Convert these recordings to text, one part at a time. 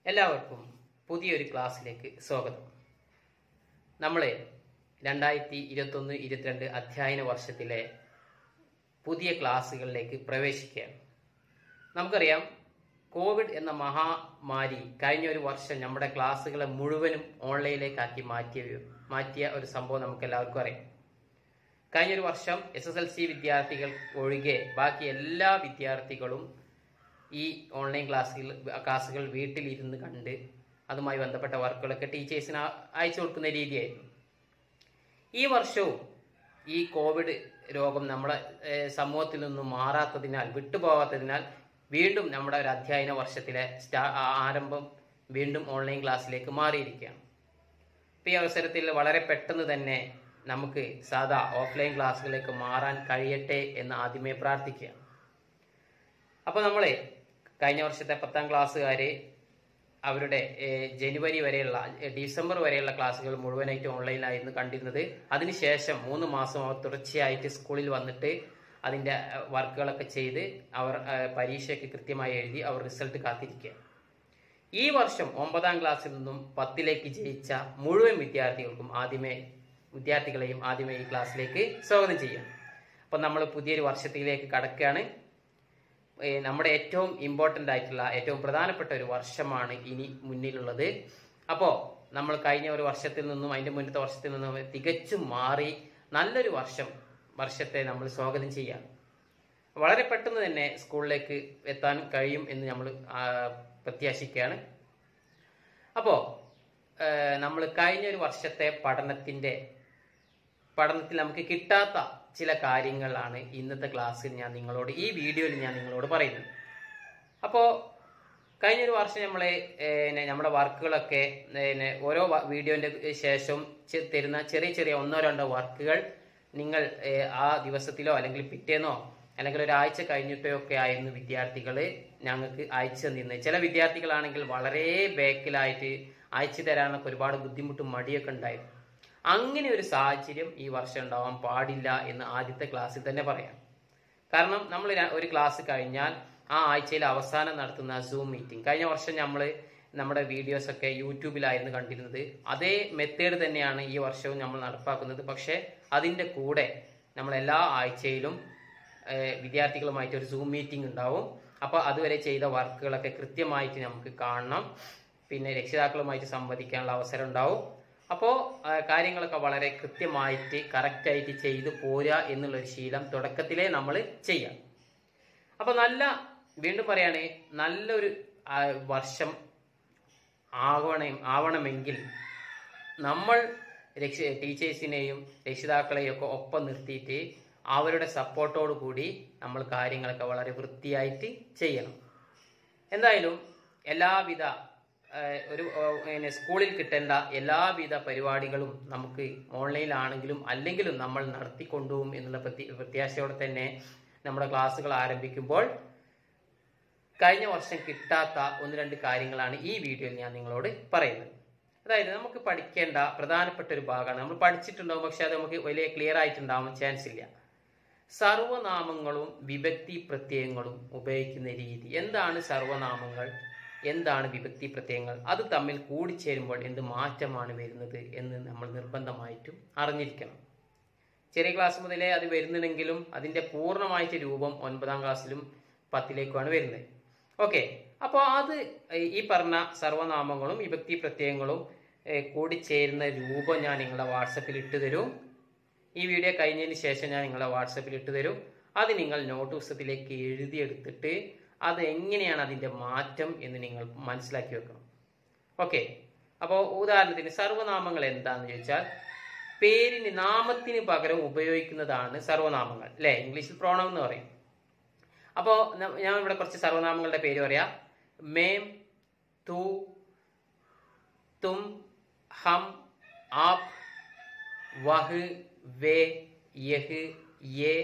എല്ലാവർക്കും പുതിയൊരു ക്ലാസ്സിലേക്ക് സ്വാഗതം നമ്മൾ രണ്ടായിരത്തി ഇരുപത്തൊന്ന് ഇരുപത്തിരണ്ട് അധ്യയന വർഷത്തിലെ പുതിയ ക്ലാസ്സുകളിലേക്ക് പ്രവേശിക്കുകയാണ് നമുക്കറിയാം കോവിഡ് എന്ന മഹാമാരി കഴിഞ്ഞ ഒരു വർഷം നമ്മുടെ ക്ലാസ്സുകളെ മുഴുവനും ഓൺലൈനിലേക്കാക്കി മാറ്റിയ മാറ്റിയ ഒരു സംഭവം നമുക്ക് എല്ലാവർക്കും അറിയാം കഴിഞ്ഞ ഒരു വർഷം എസ് എസ് എൽ സി വിദ്യാർത്ഥികൾ ഒഴികെ ബാക്കി എല്ലാ വിദ്യാർത്ഥികളും ഈ ഓൺലൈൻ ക്ലാസ്സുകൾ ക്ലാസ്സുകൾ വീട്ടിലിരുന്ന് കണ്ട് അതുമായി ബന്ധപ്പെട്ട വർക്കുകളൊക്കെ ടീച്ചേഴ്സിന് ആ- അയച്ചു കൊടുക്കുന്ന രീതിയായിരുന്നു ഈ വർഷവും ഈ കോവിഡ് രോഗം നമ്മുടെ ഏഹ്, സമൂഹത്തിൽ നിന്നും മാറാത്തതിനാൽ വിട്ടുപോകാത്തതിനാൽ വീണ്ടും നമ്മുടെ ഒരു അധ്യയന വർഷത്തിലെ സ്റ്റാ ആ- ആരംഭം വീണ്ടും ഓൺലൈൻ ക്ലാസ്സിലേക്ക് മാറിയിരിക്കുകയാണ് ഇപ്പം ഈ അവസരത്തിൽ വളരെ പെട്ടെന്ന് തന്നെ നമുക്ക് സാധാ ഓഫ്ലൈൻ ക്ലാസ്സുകളിലേക്ക് മാറാൻ കഴിയട്ടെ എന്ന് ആദ്യമേ പ്രാർത്ഥിക്കുക അപ്പോൾ നമ്മളെ കഴിഞ്ഞ വർഷത്തെ പത്താം ക്ലാസ്സുകാര് അവരുടെ ഏഹ്, ജനുവരി വരെയുള്ള ഏഹ്, ഡിസംബർ വരെയുള്ള ക്ലാസ്സുകൾ മുഴുവനായിട്ട് ഓൺലൈനിലായിരുന്നു കണ്ടിരുന്നത് അതിനുശേഷം മൂന്ന് മാസം അവർ തുടർച്ചയായിട്ട് സ്കൂളിൽ വന്നിട്ട് അതിൻ്റെ ഏഹ്, വർക്കുകളൊക്കെ ചെയ്ത് അവർ ഏഹ്, പരീക്ഷയ്ക്ക് കൃത്യമായി എഴുതി അവർ റിസൾട്ട് കാത്തിരിക്കുക ഈ വർഷം ഒമ്പതാം ക്ലാസ്സിൽ നിന്നും പത്തിലേക്ക് ജയിച്ച മുഴുവൻ വിദ്യാർത്ഥികൾക്കും ആദ്യമേ വിദ്യാർത്ഥികളെയും ആദ്യമേ ഈ ക്ലാസ്സിലേക്ക് സ്വാഗതം ചെയ്യാം അപ്പം നമ്മൾ പുതിയൊരു വർഷത്തിലേക്ക് കടക്കുകയാണ് ഏ, നമ്മുടെ ഏറ്റവും ഇമ്പോർട്ടൻ്റ് ആയിട്ടുള്ള ഏറ്റവും പ്രധാനപ്പെട്ട ഒരു വർഷമാണ് ഇനി മുന്നിലുള്ളത് അപ്പോൾ നമ്മൾ കഴിഞ്ഞ ഒരു വർഷത്തിൽ നിന്നും അതിൻ്റെ മുന്നത്തെ വർഷത്തിൽ നിന്നും തികച്ചും മാറി നല്ലൊരു വർഷം വർഷത്തെ നമ്മൾ സ്വാഗതം ചെയ്യാം വളരെ പെട്ടെന്ന് തന്നെ സ്കൂളിലേക്ക് എത്താൻ കഴിയും എന്ന് നമ്മൾ പ്രത്യാശിക്കുകയാണ് അപ്പോൾ നമ്മൾ കഴിഞ്ഞ ഒരു വർഷത്തെ പഠനത്തിൻ്റെ പഠനത്തിൽ നമുക്ക് കിട്ടാത്ത ചില കാര്യങ്ങളാണ് ഇന്നത്തെ ക്ലാസ്സിൽ ഞാൻ നിങ്ങളോട് ഈ വീഡിയോയിൽ ഞാൻ നിങ്ങളോട് പറയുന്നത് അപ്പോൾ കഴിഞ്ഞൊരു വർഷം നമ്മളെ ഏഹ്, നമ്മുടെ വർക്കുകളൊക്കെ ഏഹ്, ഓരോ വീഡിയോന്റെ ശേഷം ചെ- തരുന്ന ചെറിയ ചെറിയ ഒന്നോ രണ്ടോ വർക്കുകൾ നിങ്ങൾ ഏഹ്, ആ ദിവസത്തിലോ അല്ലെങ്കിൽ പിറ്റേന്നോ അല്ലെങ്കിൽ ഒരാഴ്ച കഴിഞ്ഞിട്ടോ ഒക്കെ ആയിരുന്നു വിദ്യാർത്ഥികൾ ഞങ്ങൾക്ക് അയച്ചു തന്നിരുന്നത് ചില വിദ്യാർത്ഥികളാണെങ്കിൽ വളരെ ബാക്കിലായിട്ട് അയച്ചു തരാനൊക്കെ ഒരുപാട് ബുദ്ധിമുട്ടും മടിയൊക്കെ ഉണ്ടായിരുന്നു അങ്ങനെ ഒരു സാഹചര്യം ഈ വർഷം ഉണ്ടാവാൻ പാടില്ല എന്ന് ആദ്യത്തെ ക്ലാസ്സിൽ തന്നെ പറയാം കാരണം നമ്മൾ ഒരു ക്ലാസ് കഴിഞ്ഞാൽ ആ ആഴ്ചയിൽ അവസാനം നടത്തുന്ന സൂം മീറ്റിംഗ് കഴിഞ്ഞ വർഷം നമ്മൾ നമ്മുടെ വീഡിയോസ് ഒക്കെ യൂട്യൂബിലായിരുന്നു കണ്ടിരുന്നത് അതേ മെത്തേഡ് തന്നെയാണ് ഈ വർഷവും നമ്മൾ നടപ്പാക്കുന്നത് പക്ഷേ അതിൻ്റെ കൂടെ നമ്മൾ എല്ലാ ആഴ്ചയിലും ഏഹ്, വിദ്യാർത്ഥികളുമായിട്ട് ഒരു സൂം മീറ്റിംഗ് ഉണ്ടാവും അപ്പോൾ അതുവരെ ചെയ്ത വർക്കുകളൊക്കെ കൃത്യമായിട്ട് നമുക്ക് കാണണം പിന്നെ രക്ഷിതാക്കളുമായിട്ട് സംവദിക്കാനുള്ള അവസരം ഉണ്ടാവും അപ്പോൾ കാര്യങ്ങളൊക്കെ വളരെ കൃത്യമായിട്ട് കറക്റ്റായിട്ട് ചെയ്തു പോരുക എന്നുള്ളൊരു ശീലം തുടക്കത്തിലേ നമ്മൾ ചെയ്യാം അപ്പോൾ നല്ല വീണ്ടും പറയുകയാണെ നല്ലൊരു ആ, വർഷം ആവണം ആവണമെങ്കിൽ നമ്മൾ രക്ഷ ടീച്ചേഴ്സിനെയും രക്ഷിതാക്കളെയും ഒക്കെ ഒപ്പം നിർത്തിയിട്ട് അവരുടെ സപ്പോർട്ടോടു കൂടി നമ്മൾ കാര്യങ്ങളൊക്കെ വളരെ വൃത്തിയായിട്ട് ചെയ്യണം എന്തായാലും എല്ലാവിധ ഏഹ്, ഒരു ഏഹ്, പിന്നെ സ്കൂളിൽ കിട്ടേണ്ട എല്ലാവിധ പരിപാടികളും നമുക്ക് ഓൺലൈനിലാണെങ്കിലും അല്ലെങ്കിലും നമ്മൾ നടത്തിക്കൊണ്ടുപോകും എന്നുള്ള പ്രതി പ്രത്യാശയോടെ തന്നെ നമ്മുടെ ക്ലാസ്സുകൾ ആരംഭിക്കുമ്പോൾ കഴിഞ്ഞ വർഷം കിട്ടാത്ത ഒന്ന് രണ്ട് കാര്യങ്ങളാണ് ഈ വീഡിയോയിൽ ഞാൻ നിങ്ങളോട് പറയുന്നത് അതായത് നമുക്ക് പഠിക്കേണ്ട പ്രധാനപ്പെട്ട ഒരു ഭാഗമാണ് നമ്മൾ പഠിച്ചിട്ടുണ്ടാവും പക്ഷെ അത് നമുക്ക് വലിയ ക്ലിയർ ആയിട്ടുണ്ടാവാൻ ചാൻസ് ഇല്ല സർവനാമങ്ങളും വിഭക്തി പ്രത്യയങ്ങളും ഉപയോഗിക്കുന്ന രീതി എന്താണ് സർവനാമങ്ങൾ എന്താണ് വിഭക്തി പ്രത്യയങ്ങൾ അത് തമ്മിൽ കൂടിച്ചേരുമ്പോൾ എന്ത് മാറ്റമാണ് വരുന്നത് എന്ന് നമ്മൾ നിർബന്ധമായിട്ടും അറിഞ്ഞിരിക്കണം ചെറിയ ക്ലാസ് മുതലേ അത് വരുന്നുണ്ടെങ്കിലും അതിൻ്റെ പൂർണ്ണമായിട്ട് രൂപം ഒൻപതാം ക്ലാസ്സിലും പത്തിലേക്കുമാണ് വരുന്നത് ഓക്കെ അപ്പോൾ അത് ഈ പറഞ്ഞ സർവനാമങ്ങളും വിഭക്തി പ്രത്യയങ്ങളും ഏഹ്, കൂടിച്ചേരുന്ന രൂപം ഞാൻ നിങ്ങളുടെ വാട്സപ്പിൽ ഇട്ട് തരും ഈ വീഡിയോ കഴിഞ്ഞതിന് ശേഷം ഞാൻ നിങ്ങളുടെ വാട്സപ്പിൽ ഇട്ട് തരും അത് നിങ്ങൾ നോട്ട് പുസ്തകത്തിലേക്ക് എഴുതിയെടുത്തിട്ട് അത് എങ്ങനെയാണ് അതിൻ്റെ മാറ്റം എന്ന് നിങ്ങൾ മനസ്സിലാക്കി വെക്കണം ഓക്കെ അപ്പോൾ ഉദാഹരണത്തിന് സർവനാമങ്ങൾ എന്താണെന്ന് ചോദിച്ചാൽ പേരിന് നാമത്തിന് പകരം ഉപയോഗിക്കുന്നതാണ് സർവനാമങ്ങൾ അല്ലേ ഇംഗ്ലീഷിൽ പ്രോണം എന്ന് പറയും അപ്പോൾ ഞാൻ ഇവിടെ കുറച്ച് സർവനാമങ്ങളുടെ പേര് പറയാം മേം തു തും ഹം ആപ് വഹ് വേ യഹ് യേ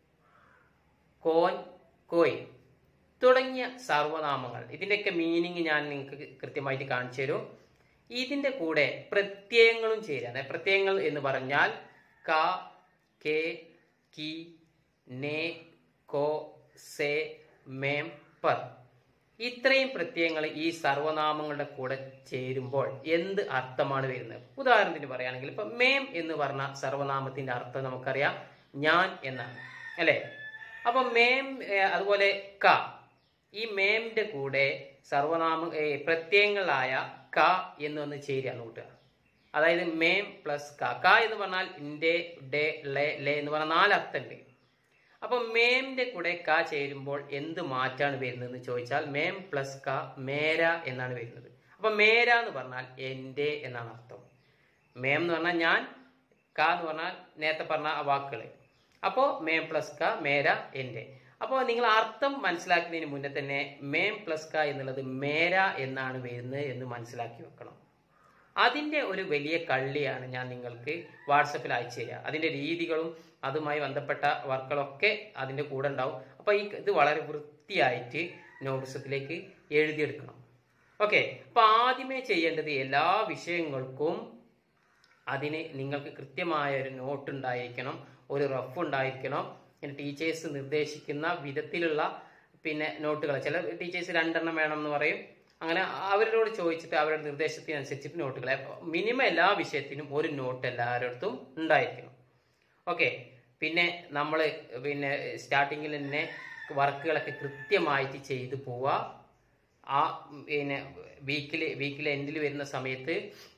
കോൻ കോയ് തുടങ്ങിയ സർവനാമങ്ങൾ ഇതിൻ്റെയൊക്കെ മീനിങ് ഞാൻ നിങ്ങൾക്ക് കൃത്യമായിട്ട് കാണിച്ചു തരും ഇതിൻ്റെ കൂടെ പ്രത്യയങ്ങളും ചേരാൻ പ്രത്യയങ്ങൾ എന്ന് പറഞ്ഞാൽ ക കെ കി നേ കോ സെ മേം പർ ഇത്രയും പ്രത്യയങ്ങൾ ഈ സർവനാമങ്ങളുടെ കൂടെ ചേരുമ്പോൾ എന്ത് അർത്ഥമാണ് വരുന്നത് ഉദാഹരണത്തിന് പറയുകയാണെങ്കിൽ ഇപ്പൊ മേം എന്ന് പറഞ്ഞ സർവനാമത്തിന്റെ അർത്ഥം നമുക്കറിയാം ഞാൻ എന്നാണ് അല്ലെ അപ്പൊ മേം ഏർ, അതുപോലെ ക ഈ മേമിന്റെ കൂടെ സർവനാമ ഏർ, പ്രത്യയങ്ങളായ ക എന്ന് ഒന്ന് ചേരുകയാണ് കൂട്ടുക അതായത് മേം പ്ലസ് ക ക എന്ന് പറഞ്ഞാൽ ഇന്റെ ഡെ ലെ ലെ എന്ന് പറഞ്ഞ നാല് അർത്ഥമുണ്ട് അപ്പൊ മേമിന്റെ കൂടെ ക ചേരുമ്പോൾ എന്ത് മാറ്റാണ് വരുന്നത് ചോദിച്ചാൽ മേം പ്ലസ് ക മേര എന്നാണ് വരുന്നത് അപ്പൊ മേര എന്ന് പറഞ്ഞാൽ എന്റെ എന്നാണ് അർത്ഥം മേം എന്ന് പറഞ്ഞാൽ ഞാൻ ക എന്ന് പറഞ്ഞാൽ നേരത്തെ പറഞ്ഞ ആ വാക്കുകൾ അപ്പോൾ മേം പ്ലസ് ക മേര എന്റെ അപ്പോൾ നിങ്ങൾ അർത്ഥം മനസ്സിലാക്കുന്നതിന് മുന്നേ തന്നെ മേം പ്ലസ് ക എന്നുള്ളത് മേര എന്നാണ് വരുന്നത് എന്ന് മനസ്സിലാക്കി വെക്കണം അതിന്റെ ഒരു വലിയ കള്ളിയാണ് ഞാൻ നിങ്ങൾക്ക് വാട്സപ്പിൽ അയച്ചു തരിക അതിന്റെ രീതികളും അതുമായി ബന്ധപ്പെട്ട വർക്കുകളൊക്കെ അതിന്റെ കൂടെ ഉണ്ടാവും അപ്പൊ ഈ ഇത് വളരെ വൃത്തിയായിട്ട് നോട്ട്സത്തിലേക്ക് എഴുതിയെടുക്കണം ഓക്കെ അപ്പൊ ആദ്യമേ ചെയ്യേണ്ടത് എല്ലാ വിഷയങ്ങൾക്കും അതിന് നിങ്ങൾക്ക് കൃത്യമായ ഒരു നോട്ട് ഉണ്ടായിരിക്കണം ഒരു റഫ് ഉണ്ടായിരിക്കണം പിന്നെ ടീച്ചേഴ്സ് നിർദ്ദേശിക്കുന്ന വിധത്തിലുള്ള പിന്നെ നോട്ടുകൾ ചില ടീച്ചേഴ്സ് രണ്ടെണ്ണം വേണം എന്ന് പറയും അങ്ങനെ അവരോട് ചോദിച്ചിട്ട് അവരുടെ നിർദ്ദേശത്തിനനുസരിച്ചിട്ട് നോട്ടുകൾ മിനിമം എല്ലാ വിഷയത്തിനും ഒരു നോട്ട് എല്ലാവരുടെ ഉണ്ടായിരിക്കണം ഓക്കെ പിന്നെ നമ്മൾ പിന്നെ സ്റ്റാർട്ടിങ്ങിൽ തന്നെ വർക്കുകളൊക്കെ കൃത്യമായിട്ട് ചെയ്തു പോവുക ആ പിന്നെ വീക്കിൽ വീക്കിൽ എൻഡിൽ വരുന്ന സമയത്ത്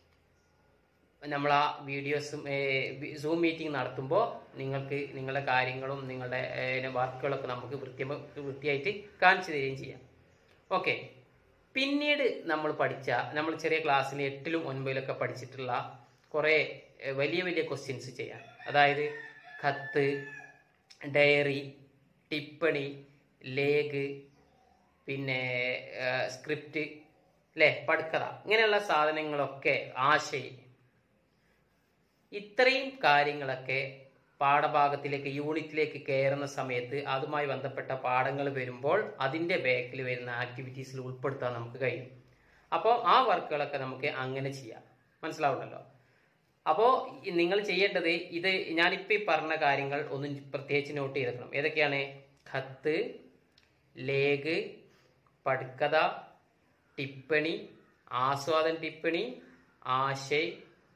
നമ്മൾ ആ വീഡിയോസും സൂം മീറ്റിംഗ് നടത്തുമ്പോൾ നിങ്ങൾക്ക് നിങ്ങളുടെ കാര്യങ്ങളും നിങ്ങളുടെ വർക്കുകളൊക്കെ നമുക്ക് വൃത്തി വൃത്തിയായിട്ട് കാണിച്ചു തരികയും ചെയ്യാം ഓക്കെ പിന്നീട് നമ്മൾ പഠിച്ച നമ്മൾ ചെറിയ ക്ലാസ്സിൽ എട്ടിലും ഒൻപതിലൊക്കെ പഠിച്ചിട്ടുള്ള കുറേ ഏഹ്, വലിയ വലിയ ക്വസ്റ്റ്യൻസ് ചെയ്യാം അതായത് കത്ത് ഡയറി ടിപ്പണി ലേഖ് പിന്നെ സ്ക്രിപ്റ്റ് അല്ലേ പടുക്കഥ ഇങ്ങനെയുള്ള സാധനങ്ങളൊക്കെ ആശയം ഇത്രയും കാര്യങ്ങളൊക്കെ പാഠഭാഗത്തിലേക്ക് യൂണിറ്റിലേക്ക് കയറുന്ന സമയത്ത് അതുമായി ബന്ധപ്പെട്ട പാഠങ്ങൾ വരുമ്പോൾ അതിന്റെ ബാക്കിൽ വരുന്ന ആക്ടിവിറ്റീസിൽ ഉൾപ്പെടുത്താൻ നമുക്ക് കഴിയും അപ്പോൾ ആ വർക്കുകളൊക്കെ നമുക്ക് അങ്ങനെ ചെയ്യാം മനസ്സിലാവുണ്ടല്ലോ അപ്പോൾ നിങ്ങൾ ചെയ്യേണ്ടത് ഇത് ഞാനിപ്പോൾ ഈ പറഞ്ഞ കാര്യങ്ങൾ ഒന്നും പ്രത്യേകിച്ച് നോട്ട് ചെയ്തേക്കണം ഏതൊക്കെയാണ് ഖത്ത് ലേഖ് പടുക്കഥ ടിപ്പണി ആസ്വാദൻ ടിപ്പണി ആശയ്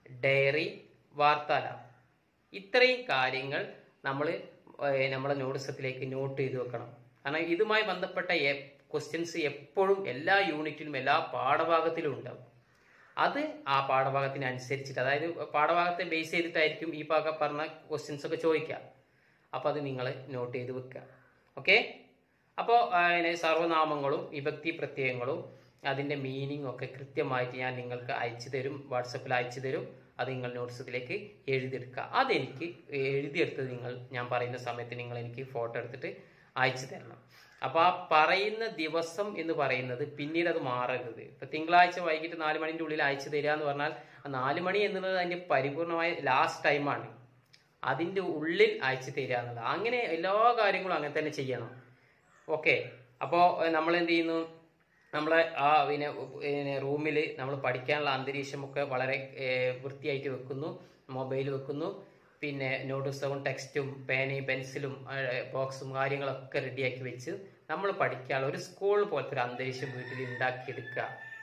ഡയറി വാർത്താലാപം ഇത്രയും കാര്യങ്ങൾ നമ്മൾ നമ്മുടെ നോട്ട്സത്തിലേക്ക് നോട്ട് ചെയ്ത് വെക്കണം കാരണം ഇതുമായി ബന്ധപ്പെട്ട ക്വസ്റ്റ്യൻസ് എപ്പോഴും എല്ലാ യൂണിറ്റിലും എല്ലാ പാഠഭാഗത്തിലും ഉണ്ടാവും അത് ആ പാഠഭാഗത്തിന് അനുസരിച്ചിട്ട് അതായത് പാഠഭാഗത്തെ ബേസ് ചെയ്തിട്ടായിരിക്കും ഈ പാക പറഞ്ഞ ക്വസ്റ്റ്യൻസ് ഒക്കെ ചോദിക്കുക അപ്പോൾ അത് നിങ്ങൾ നോട്ട് ചെയ്ത് വെക്കുക ഓക്കെ അപ്പോൾ അതിന് സർവനാമങ്ങളും വിഭക്തി പ്രത്യയങ്ങളും അതിൻ്റെ മീനിങ് ഒക്കെ കൃത്യമായിട്ട് ഞാൻ നിങ്ങൾക്ക് അയച്ചു തരും വാട്സപ്പിൽ അയച്ചു തരും അത് നിങ്ങൾ നോട്ട്സത്തിലേക്ക് എഴുതിയെടുക്കുക അതെനിക്ക് എഴുതിയെടുത്തത് നിങ്ങൾ ഞാൻ പറയുന്ന സമയത്ത് നിങ്ങൾ എനിക്ക് ഫോട്ടോ എടുത്തിട്ട് അയച്ചു തരണം അപ്പോൾ ആ പറയുന്ന ദിവസം എന്ന് പറയുന്നത് പിന്നീട് അത് മാറരുത് ഇപ്പൊ തിങ്കളാഴ്ച വൈകിട്ട് നാല് മണിന്റെ ഉള്ളിൽ അയച്ചു തരിക എന്ന് പറഞ്ഞാൽ ആ നാല് മണി എന്നുള്ളത് അതിന്റെ പരിപൂർണമായ ലാസ്റ്റ് ടൈമാണ് അതിന്റെ ഉള്ളിൽ അയച്ചു തരിക എന്നുള്ളത് അങ്ങനെ എല്ലാ കാര്യങ്ങളും അങ്ങനെ തന്നെ ചെയ്യണം ഓക്കെ അപ്പോൾ നമ്മൾ എന്ത് ചെയ്യുന്നു നമ്മളെ ആ പിന്നെ പിന്നെ റൂമിൽ നമ്മൾ പഠിക്കാനുള്ള അന്തരീക്ഷമൊക്കെ വളരെ ഏർ, വൃത്തിയായിട്ട് വെക്കുന്നു മൊബൈൽ വെക്കുന്നു പിന്നെ നോട്ട് പുസ്തകവും ടെക്സ്റ്റും പേനയും പെൻസിലും ബോക്സും കാര്യങ്ങളൊക്കെ റെഡിയാക്കി വെച്ച് നമ്മൾ പഠിക്കാനുള്ള ഒരു സ്കൂൾ പോലത്തെ ഒരു അന്തരീക്ഷം വീട്ടിൽ ഉണ്ടാക്കിയെടുക്കുക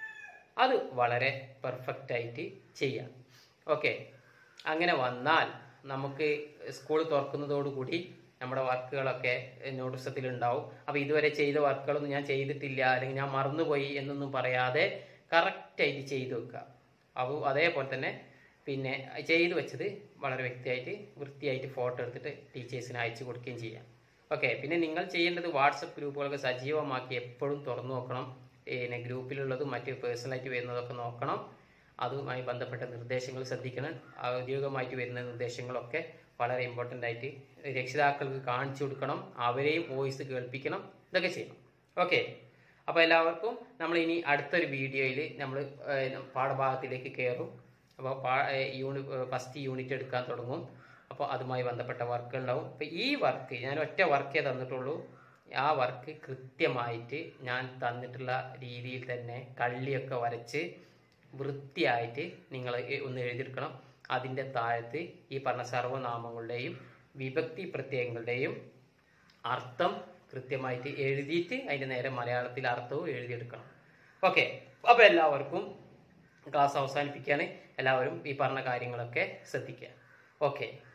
അത് വളരെ പെർഫെക്റ്റ് ആയിട്ട് ചെയ്യാം ഓക്കെ അങ്ങനെ വന്നാൽ നമുക്ക് സ്കൂൾ തുറക്കുന്നതോടുകൂടി നമ്മുടെ വർക്കുകളൊക്കെ നോട്ടീസത്തിൽ ഉണ്ടാവും അപ്പോൾ ഇതുവരെ ചെയ്ത വർക്കുകളൊന്നും ഞാൻ ചെയ്തിട്ടില്ല അല്ലെങ്കിൽ ഞാൻ മറന്നുപോയി എന്നൊന്നും പറയാതെ കറക്റ്റായിട്ട് ചെയ്തു വെക്കുക അപ്പോൾ അതേപോലെ തന്നെ പിന്നെ ചെയ്തു വെച്ചത് വളരെ വ്യക്തിയായിട്ട് വൃത്തിയായിട്ട് ഫോട്ടോ എടുത്തിട്ട് ടീച്ചേഴ്സിന് അയച്ചു കൊടുക്കുകയും ചെയ്യാം ഓക്കെ പിന്നെ നിങ്ങൾ ചെയ്യേണ്ടത് വാട്സപ്പ് ഗ്രൂപ്പുകളൊക്കെ സജീവമാക്കി എപ്പോഴും തുറന്നു നോക്കണം പിന്നെ ഗ്രൂപ്പിലുള്ളതും മറ്റ് പേഴ്സണലായിട്ട് വരുന്നതൊക്കെ നോക്കണം അതുമായി ബന്ധപ്പെട്ട നിർദ്ദേശങ്ങൾ ശ്രദ്ധിക്കണം ഔദ്യോഗികമായിട്ട് വരുന്ന നിർദ്ദേശങ്ങളൊക്കെ വളരെ ഇമ്പോർട്ടൻ്റ് ആയിട്ട് രക്ഷിതാക്കൾക്ക് കാണിച്ചു കൊടുക്കണം അവരെയും വോയിസ് കേൾപ്പിക്കണം ഇതൊക്കെ ചെയ്യണം ഓക്കെ അപ്പോൾ എല്ലാവർക്കും നമ്മൾ ഇനി അടുത്തൊരു വീഡിയോയിൽ നമ്മൾ പാഠഭാഗത്തിലേക്ക് കയറും അപ്പോൾ പാ യൂണി ഫസ്റ്റ് യൂണിറ്റ് എടുക്കാൻ തുടങ്ങും അപ്പോൾ അതുമായി ബന്ധപ്പെട്ട വർക്ക് ഉണ്ടാവും അപ്പോൾ ഈ വർക്ക് ഞാൻ ഒറ്റ വർക്കേ തന്നിട്ടുള്ളൂ ആ വർക്ക് കൃത്യമായിട്ട് ഞാൻ തന്നിട്ടുള്ള രീതിയിൽ തന്നെ കള്ളിയൊക്കെ വരച്ച് വൃത്തിയായിട്ട് നിങ്ങൾ ഒന്ന് എഴുതിയെടുക്കണം അതിൻ്റെ താഴത്ത് ഈ പറഞ്ഞ സർവനാമങ്ങളുടെയും വിഭക്തി പ്രത്യയങ്ങളുടെയും അർത്ഥം കൃത്യമായിട്ട് എഴുതിയിട്ട് അതിൻ്റെ നേരെ മലയാളത്തിൽ അർത്ഥവും എഴുതിയെടുക്കണം ഓക്കെ അപ്പോൾ എല്ലാവർക്കും ക്ലാസ് അവസാനിപ്പിക്കുകയാണ് എല്ലാവരും ഈ പറഞ്ഞ കാര്യങ്ങളൊക്കെ ശ്രദ്ധിക്കുക ഓക്കെ